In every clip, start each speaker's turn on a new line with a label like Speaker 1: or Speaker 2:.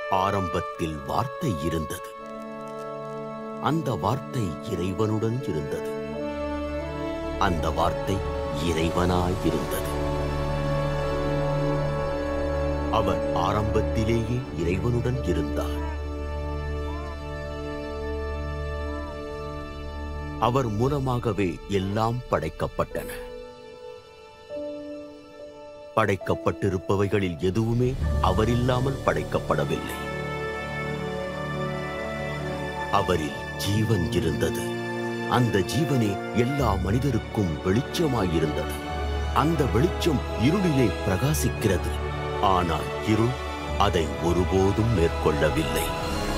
Speaker 1: ஆரம்பத்தில் வார்த்தை இருந்தது அந்த வார்த்தை இறைவனுடன் இருந்தது அந்த வார்த்தை இறைவனாயிருந்தது அவர் ஆரம்பத்திலேயே இறைவனுடன் இருந்தார் அவர் மூலமாகவே எல்லாம் படைக்கப்பட்டன படைக்கப்பட்டிருப்பவைகளில் எதுவுமே அவரில்லாமல் படைக்கப்படவில்லை அவரில் ஜீவன் இருந்தது அந்த ஜீவனே எல்லா மனிதருக்கும் வெளிச்சமாயிருந்தது அந்த வெளிச்சம் இருளிலே பிரகாசிக்கிறது ஆனால் இருள் அதை ஒருபோதும் மேற்கொள்ளவில்லை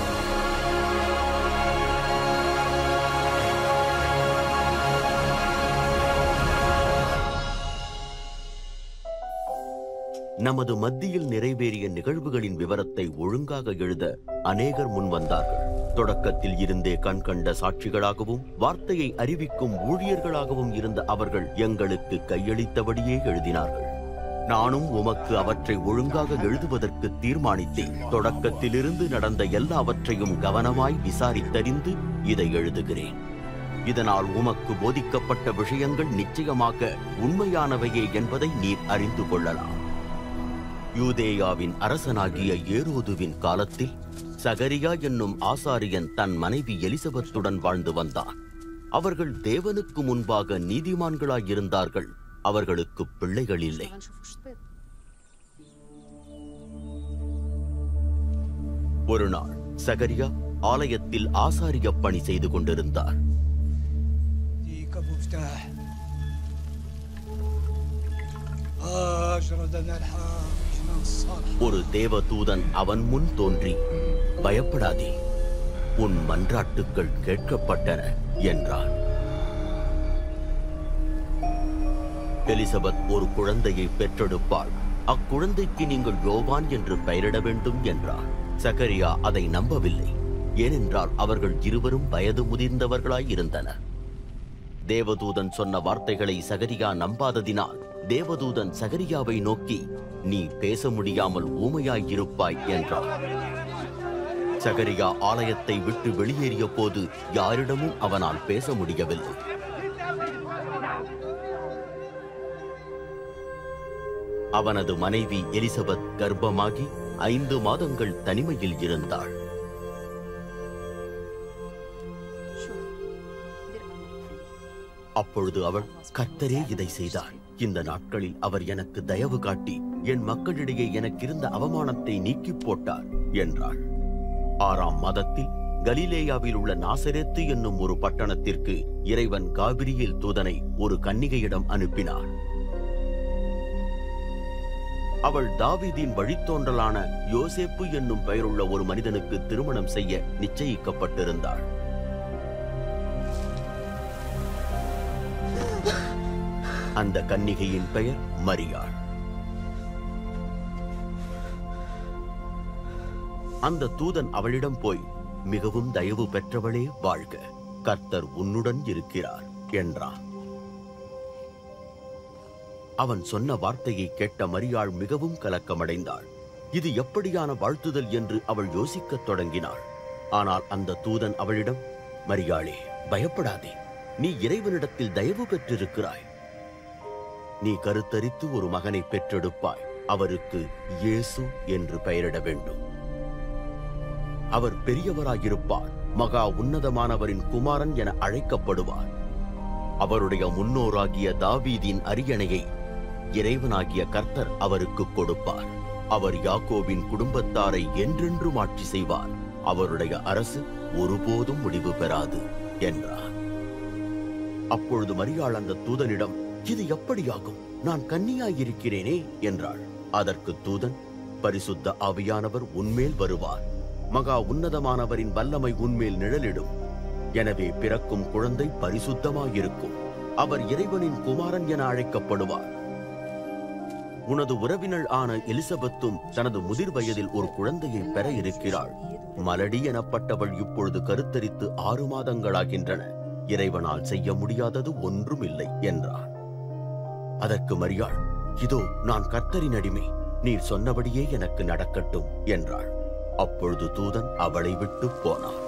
Speaker 1: நமது மத்தியில் நிறைவேறிய நிகழ்வுகளின் விவரத்தை ஒழுங்காக எழுத அநேகர் முன்வந்தார்கள் தொடக்கத்தில் இருந்தே கண்கண்ட சாட்சிகளாகவும் வார்த்தையை அறிவிக்கும் ஊழியர்களாகவும் இருந்த அவர்கள் எங்களுக்கு கையளித்தபடியே எழுதினார்கள் நானும் உமக்கு அவற்றை ஒழுங்காக எழுதுவதற்கு தீர்மானித்தேன் தொடக்கத்திலிருந்து நடந்த எல்லாவற்றையும் கவனமாய் விசாரித்தறிந்து இதை எழுதுகிறேன் இதனால் உமக்கு போதிக்கப்பட்ட விஷயங்கள் நிச்சயமாக உண்மையானவையே என்பதை நீர் அறிந்து கொள்ளலாம் யூதேயாவின் அரசனாகிய ஏரோதுவின் காலத்தில் சகரியா என்னும் ஆசாரியன் தன் மனைவி எலிசபெத்துடன் வாழ்ந்து வந்தான் அவர்கள் தேவனுக்கு முன்பாக நீதிமான்களாயிருந்தார்கள் அவர்களுக்கு பிள்ளைகள் இல்லை ஒரு நாள் சகரியா ஆலயத்தில் ஆசாரிய பணி செய்து கொண்டிருந்தார்
Speaker 2: ديك ابو مفتاح اجردنا الحاج من الصالح
Speaker 1: ஒரு தேவதூதன் அவன் முன் தோன்றி பயப்படாதே உன் மன்றாட்டுக்கள் கேட்கப்பட்டன என்றான் எலிசபெத் ஒரு குழந்தையை பெற்றெடுப்பாள் அக்குழந்தைக்கு நீங்கள் யோவான் என்று பெயரிட வேண்டும் என்றார் சகரியா அதை நம்பவில்லை ஏனென்றால் அவர்கள் இருவரும் வயது முதிர்ந்தவர்களாய் இருந்தனர் தேவதூதன் சொன்ன வார்த்தைகளை சகரியா நம்பாததினால் தேவதூதன் சகரியாவை நோக்கி நீ பேச முடியாமல் ஊமையாய் இருப்பாய் என்றார் சகரியா ஆலயத்தை விட்டு வெளியேறிய போது யாரிடமும் அவனால் பேச முடியவில்லை அவனது மனைவி எலிசபெத் கர்ப்பமாகி ஐந்து மாதங்கள் தனிமையில் இருந்தாள் அப்பொழுது அவள் கர்த்தரே இதை செய்தார் இந்த நாட்களில் அவர் எனக்கு தயவு காட்டி என் மக்களிடையே எனக்கிருந்த அவமானத்தை நீக்கிப் போட்டார் என்றாள் ஆறாம் மாதத்தில் கலிலேயாவில் உள்ள நாசரேத்து என்னும் ஒரு பட்டணத்திற்கு இறைவன் காபிரியேல் தூதனை ஒரு கன்னிகையிடம் அனுப்பினார் அவள் தாவீதின் வழித்தோன்றலான யோசேப்பு என்னும் பெயருள்ள ஒரு மனிதனுக்கு திருமணம் செய்ய நிச்சயிக்கப்பட்டிருந்தாள் அந்த கன்னிகையின் பெயர் மரியாள் அந்த தூதன் அவளிடம் போய் மிகவும் தயவு பெற்றவளே வாழ்க கர்த்தர் உன்னுடன் இருக்கிறார் என்றான் அவன் சொன்ன வார்த்தையை கேட்ட மரியாள் மிகவும் கலக்கமடைந்தாள் இது எப்படியான வாழ்த்துதல் என்று அவள் யோசிக்கத் தொடங்கினாள் ஆனால் அந்த தூதன் அவளிடம் மரியாளே பயப்படாதே நீ இறைவனிடத்தில் தயவு பெற்றிருக்கிறாய் நீ கருத்தரித்து ஒரு மகனை பெற்றெடுப்பாய் அவருக்கு இயேசு என்று பெயரிட வேண்டும் அவர் பெரியவராயிருப்பார் மகா உன்னதமானவரின் குமாரன் என அழைக்கப்படுவார் அவருடைய முன்னோராகிய தாவீதின் அரியணையை இறைவனாகிய கர்த்தர் அவருக்கு கொடுப்பார் அவர் யாக்கோபின் குடும்பத்தாரை என்றென்றும் ஆட்சி செய்வார் அவருடைய அரசு ஒருபோதும் முடிவு பெறாது என்றார் அப்பொழுது மரியாள் அந்த தூதனிடம் இது எப்படியாகும் நான் கன்னியாயிருக்கிறேனே என்றாள் அதற்கு தூதன் பரிசுத்த ஆவியானவர் உன்மேல் வருவார் மகா உன்னதமானவரின் வல்லமை உன்மேல் நிழலிடும் எனவே பிறக்கும் குழந்தை பரிசுத்தமாயிருக்கும் அவர் இறைவனின் குமாரன் என அழைக்கப்படுவார் உனது உறவினள் ஆன எலிசபெத்தும் தனது முதிர் வயதில் ஒரு குழந்தையை பெற இருக்கிறாள் மலடி எனப்பட்டவள் இப்பொழுது கருத்தரித்து ஆறு மாதங்களாகின்றன இறைவனால் செய்ய முடியாதது ஒன்றும் இல்லை என்றார் அதற்கு மரியாள் இதோ நான் கர்த்தரின் அடிமை நீர் சொன்னபடியே எனக்கு நடக்கட்டும் என்றாள் அப்பொழுது தூதன் அவளை விட்டு போனான்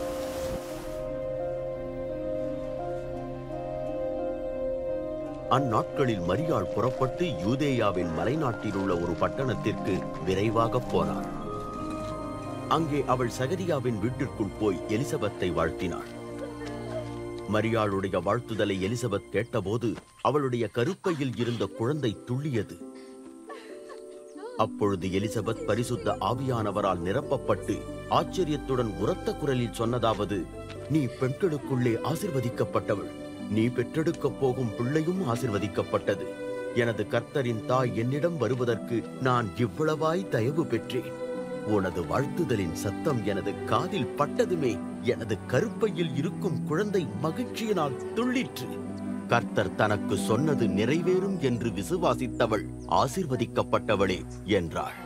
Speaker 1: அந்நாட்களில் மரியாள் புறப்பட்டு யூதேயாவின் மலைநாட்டில் உள்ள ஒரு பட்டணத்திற்கு விரைவாக போனாள் அங்கே அவள் சகரியாவின் வீட்டிற்குள் போய் எலிசபெத்தை வாழ்த்தினாள் மரியாளுடைய வாழ்த்துதலை எலிசபெத் கேட்டபோது அவளுடைய கருப்பையில் இருந்த குழந்தை துள்ளியது அப்பொழுது எலிசபெத் பரிசுத்த ஆவியானவரால் நிரப்பப்பட்டு ஆச்சரியத்துடன் உரத்த குரலில் சொன்னதாவது நீ பெண்களுக்குள்ளே ஆசிர்வதிக்கப்பட்டவள் நீ பெற்றெடுக்கப் போகும் பிள்ளையும் ஆசிர்வதிக்கப்பட்டது எனது கர்த்தரின் தாய் என்னிடம் வருவதற்கு நான் இவ்வளவாய் தயவு பெற்றேன் உனது வாழ்த்துதலின் சத்தம் எனது காதில் பட்டதுமே எனது கருப்பையில் இருக்கும் குழந்தை மகிழ்ச்சியினால் துள்ளிற்று கர்த்தர் தனக்கு சொன்னது நிறைவேறும் என்று விசுவாசித்தவள் ஆசிர்வதிக்கப்பட்டவளே என்றாள்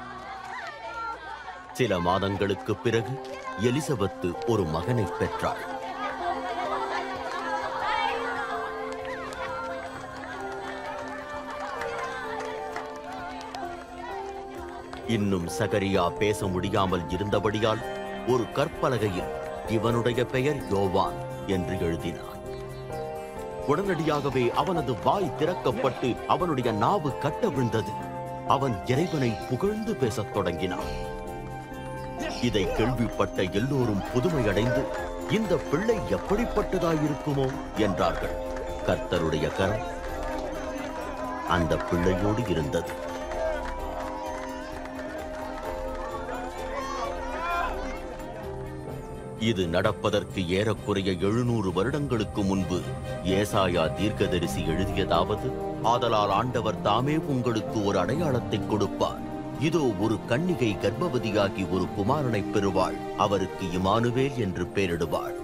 Speaker 1: சில மாதங்களுக்கு பிறகு எலிசபெத்து ஒரு மகனை பெற்றாள் இன்னும் சகரியா பேச முடியாமல் இருந்தபடியால் ஒரு கற்பலகையில் இவனுடைய பெயர் யோவான் என்று எழுதினான் உடனடியாகவே அவனது வாய் திறக்கப்பட்டு அவனுடைய நாவு கட்டவிழ்ந்தது அவன் இறைவனை புகழ்ந்து பேசத் தொடங்கினான் இதை கேள்விப்பட்ட எல்லோரும் புதுமையடைந்து இந்த பிள்ளை எப்படிப்பட்டதாயிருக்குமோ என்றார்கள் கர்த்தருடைய கரம் அந்த பிள்ளையோடு இருந்தது இது நடப்பதற்கு ஏறக்குறைய எழுநூறு வருடங்களுக்கு முன்பு ஏசாயா தீர்க்கதரிசி எழுதியதாவது ஆதலால் ஆண்டவர் தாமே உங்களுக்கு ஒரு அடையாளத்தை கொடுப்பார் இதோ ஒரு கன்னிகை கர்ப்பவதியாகி ஒரு குமாரனை பெறுவாள் அவருக்கு இமானுவேல் என்று பெயரிடுவாள்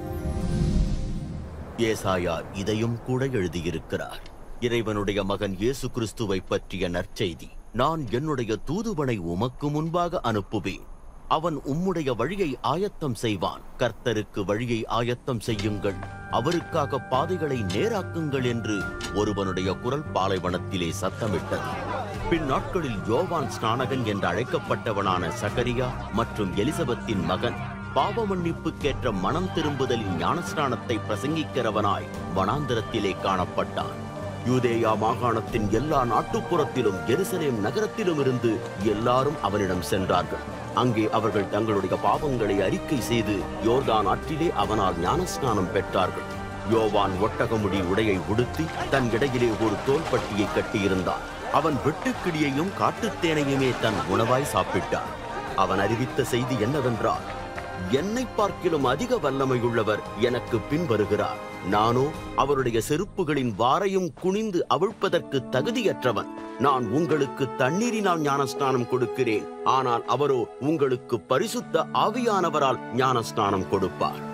Speaker 1: ஏசாயா இதையும் கூட எழுதியிருக்கிறார் இறைவனுடைய மகன் இயேசு கிறிஸ்துவை பற்றிய நற்செய்தி நான் என்னுடைய தூதுவனை உமக்கு முன்பாக அனுப்புவேன் அவன் உம்முடைய வழியை ஆயத்தம் செய்வான் கர்த்தருக்கு வழியை ஆயத்தம் செய்யுங்கள் அவருக்காக பாதைகளை நேராக்குங்கள் என்று ஒருவனுடைய குரல் பாலைவனத்திலே சத்தமிட்டது பின் நாட்களில் யோவான் ஸ்நானகன் என்று அழைக்கப்பட்டவனான சகரியா மற்றும் எலிசபெத்தின் மகன் பாவ மன்னிப்புக்கேற்ற மனம் திரும்புதலின் ஞானஸ்நானத்தை பிரசங்கிக்கிறவனாய் வனாந்தரத்திலே காணப்பட்டான் யூதேயா மாகாணத்தின் எல்லா நாட்டுப்புறத்திலும் எருசலேம் நகரத்திலும் இருந்து எல்லாரும் அவனிடம் சென்றார்கள் அங்கே அவர்கள் தங்களுடைய பாவங்களை அறிக்கை செய்து யோர்தான் ஆற்றிலே அவனால் ஞானஸ்நானம் பெற்றார்கள் யோவான் ஒட்டகமுடி உடையை உடுத்தி தன் இடையிலே ஒரு தோள்பட்டியை கட்டியிருந்தான் அவன் வெட்டுக்கிளியையும் காட்டுத்தேனையுமே தன் உணவாய் சாப்பிட்டான் அவன் அறிவித்த செய்தி என்னவென்றால் என்னை பார்க்கிலும் அதிக வல்லமையுள்ளவர் எனக்கு பின் வருகிறார் நானோ அவருடைய செருப்புகளின் வாரையும் குனிந்து அவிழ்ப்பதற்கு தகுதியற்றவன் நான் உங்களுக்கு தண்ணீரினால் ஞானஸ்நானம் கொடுக்கிறேன் ஆனால் அவரோ உங்களுக்கு பரிசுத்த ஆவியானவரால் ஞானஸ்நானம் கொடுப்பார்